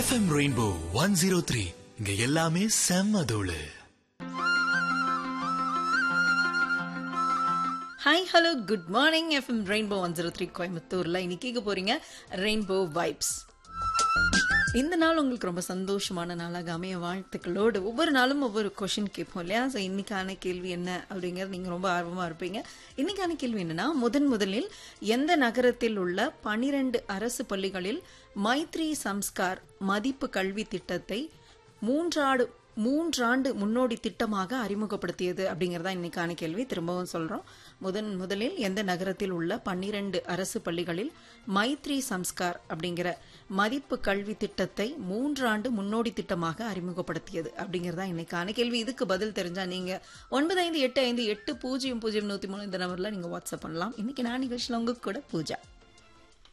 FM rainbow one zero three இங்க எல்லாமே செம்ம தோளு hi hello good morning FM rainbow one zero three கோயம்புத்தூர்ல இன்னைக்கு கேட்க போறீங்க ரெயின்போ வைப்ஸ் இந்த நாள் உங்களுக்கு ரொம்ப சந்தோஷமான நாளாக அமைய வாழ்த்துக்களோடு ஒவ்வொரு நாளும் ஒவ்வொரு கொஷின் கேட்போம் இல்லையா ஸோ இன்னைக்கான கேள்வி என்ன அப்படிங்கிறது நீங்கள் ரொம்ப ஆர்வமாக இருப்பீங்க இன்னைக்கான கேள்வி என்னன்னா முதன் முதலில் எந்த நகரத்தில் உள்ள பனிரெண்டு அரசு பள்ளிகளில் மைத்ரி சம்ஸ்கார் மதிப்பு கல்வி திட்டத்தை மூன்றாடு மூன்றாண்டு முன்னோடி திட்டமாக அறிமுகப்படுத்தியது அப்படிங்கறதா இன்னைக்கான கேள்வி திரும்பவும் சொல்றோம் முதன் முதலில் எந்த நகரத்தில் உள்ள பன்னிரண்டு அரசு பள்ளிகளில் மைத்ரி சம்ஸ்கார் அப்படிங்கிற மதிப்பு கல்வி திட்டத்தை மூன்றாண்டு முன்னோடி திட்டமாக அறிமுகப்படுத்தியது அப்படிங்கறதா இன்னைக்கான கேள்வி இதுக்கு பதில் தெரிஞ்சா நீங்க ஒன்பது ஐந்து எட்டு ஐந்து எட்டு பூஜ்ஜியம் பூஜ்ஜியம் நூத்தி மூணு இந்த நம்பர்ல நீங்க வாட்ஸ்அப் பண்ணலாம் இன்னைக்கு நான் நிகழ்ச்சியில் உங்க கூட பூஜா